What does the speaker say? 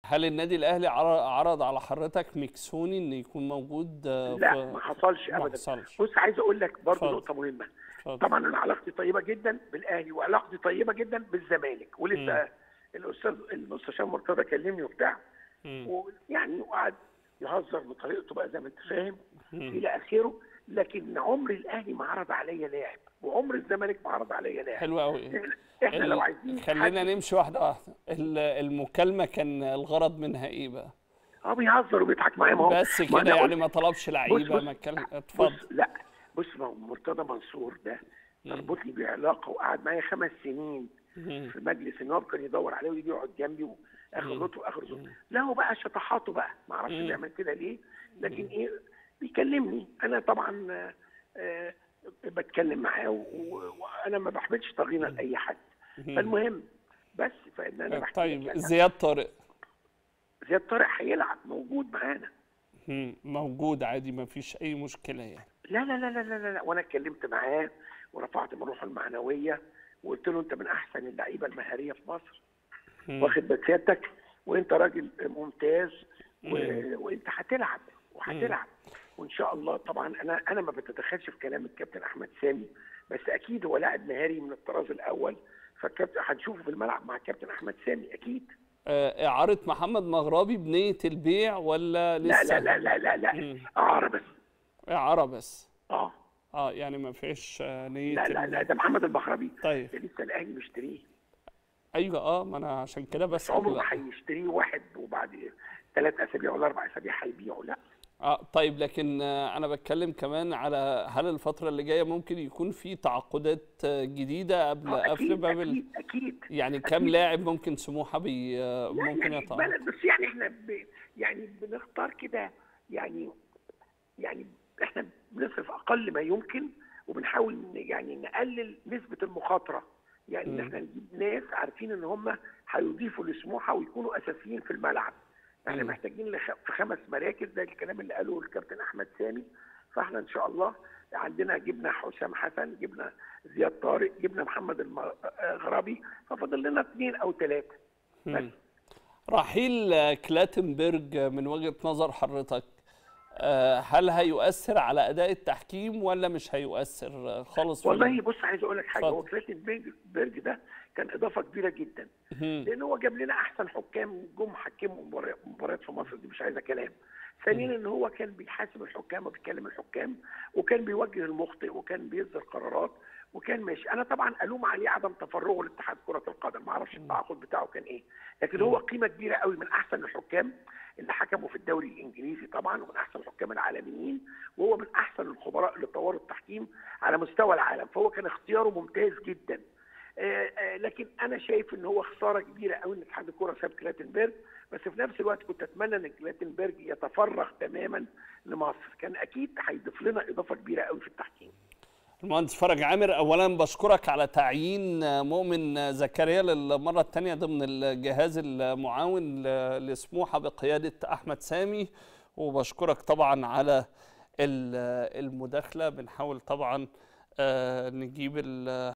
هل النادي الاهلي عر- عرض على حضرتك ميكسوني ان يكون موجود آه، لا في- ما حصلش ما ابدا حصلش بص عايز اقول لك برضه اتفضل. نقطه مهمه اتفضل. طبعا انا علاقتي طيبه جدا بالاهلي وعلاقتي طيبه جدا بالزمالك ولسه الاستاذ المستشار مرتضى كلمني وبتاع مم. ويعني وقعد يهزر بطريقته بقى زي ما انت فاهم مم. الى اخره لكن عمر الاهلي ما عرض عليا لاعب وعمر الزمالك ما عرض عليا لاعب حلو قوي احنا, احنا لو عايزين خلينا حد- نمشي واحده واحده ال- المكالمه كان الغرض منها ايه بقى اه بيهزر وبيضحك معايا ما هو بس ما كده أنا يعني قلت- ما طلبش لعيبه بص- ما كان بص اتفضل لا بص ما هو مرتضى منصور ده تربطني بعلاقه وقعد معايا خمس سنين مم. في مجلس النواب كان يدور عليه ويجي يقعد جنبي واخر لطف واخر زوج له بقى شطحاته بقى ما اعرفش مم. بيعمل كده ليه لكن ايه بيكلمني انا طبعا آه، آه، بتكلم معاه و- و- وانا ما بحملش طغينه لاي حد فالمهم بس فان انا بحكي لك طيب يعني زياد طارق زياد طارق هيلعب موجود معانا مم. موجود عادي ما فيش اي مشكله يعني لا لا لا لا لا لا, لا. وانا اتكلمت معاه ورفعت من روحه المعنويه وقلت له انت من احسن اللعيبه المهاريه في مصر مم. واخد بال سيادتك وانت راجل ممتاز و... وانت هتلعب وهتلعب وان شاء الله طبعا انا انا ما بتدخلش في كلام الكابتن احمد سامي بس اكيد هو لاعب مهاري من الطراز الاول فالكابتن هنشوفه في الملعب مع الكابتن احمد سامي اكيد آه، اعاره محمد مغربي بنيه البيع ولا لا لسه لا لا لا لا مم. لا اعاره بس اعاره بس اه اه يعني ما فيش آه، نيه لا لا ال- لا ده محمد البخربي طيب ده لسه الاهلي مشتريه ايوه اه ما انا عشان كده بس عمره ما هيشتريه واحد وبعد ثلاث اسابيع ولا اربع اسابيع هيبيعه لا اه طيب لكن آه، انا بتكلم كمان على هل الفتره اللي جايه ممكن يكون في تعاقدات آه، جديده قبل آه، قفل اكيد باب ال- اكيد اكيد يعني كام أكيد. لاعب ممكن سموحه بي آه، لا ممكن يعني يتعاقد بلد بس يعني احنا ب يعني بنختار كده يعني يعني احنا بنصرف اقل ما يمكن وبنحاول ن- يعني نقلل نسبه المخاطره يعني ان احنا نجيب ناس عارفين ان هم هيضيفوا لسموحه ويكونوا اساسيين في الملعب احنا مم. محتاجين لخ- في خمس مراكز ده الكلام اللي قاله الكابتن احمد سامي فاحنا ان شاء الله عندنا جبنا حسام حسن جبنا زياد طارق جبنا محمد المغربي ففضل لنا اثنين او ثلاثه بس رحيل آه، كلاتنبرج آه، من وجهه نظر حضرتك آه، هل هيؤثر على اداء التحكيم ولا مش هيؤثر آه، خالص في والله بص عايز اقول لك حاجه اتفضل. هو كلاتنبرج بيرج ده كان اضافه كبيره جدا مم. لان هو جاب لنا احسن حكام جم حكموا مبار- مباريات في مصر دي مش عايزه كلام ثانيا ان هو كان بيحاسب الحكام وبيتكلم الحكام وكان بيوجه المخطئ وكان بيصدر قرارات وكان ماشي انا طبعا الوم عليه عدم تفرغه لاتحاد كره القدم ما اعرفش التعاقد بتاعه كان ايه لكن هو قيمه كبيره قوي من احسن الحكام اللي حكموا في الدوري الانجليزي طبعا ومن احسن الحكام العالميين وهو من احسن الخبراء اللي طوروا التحكيم على مستوى العالم فهو كان اختياره ممتاز جدا آه، آه، لكن انا شايف ان هو خساره كبيره قوي ان اتحاد الكره ساب كلاتنبرج بس في نفس الوقت كنت اتمنى ان كلاتنبرج يتفرغ تماما لمصر كان اكيد هيضيف لنا اضافه كبيره قوي في التحكيم المهندس فرج عامر اولا بشكرك على تعيين آه، مؤمن آه، زكريا للمره الثانيه ضمن الجهاز المعاون ل- لسموحه بقياده احمد سامي وبشكرك طبعا على ال- المداخله بنحاول طبعا آه، نجيب ال-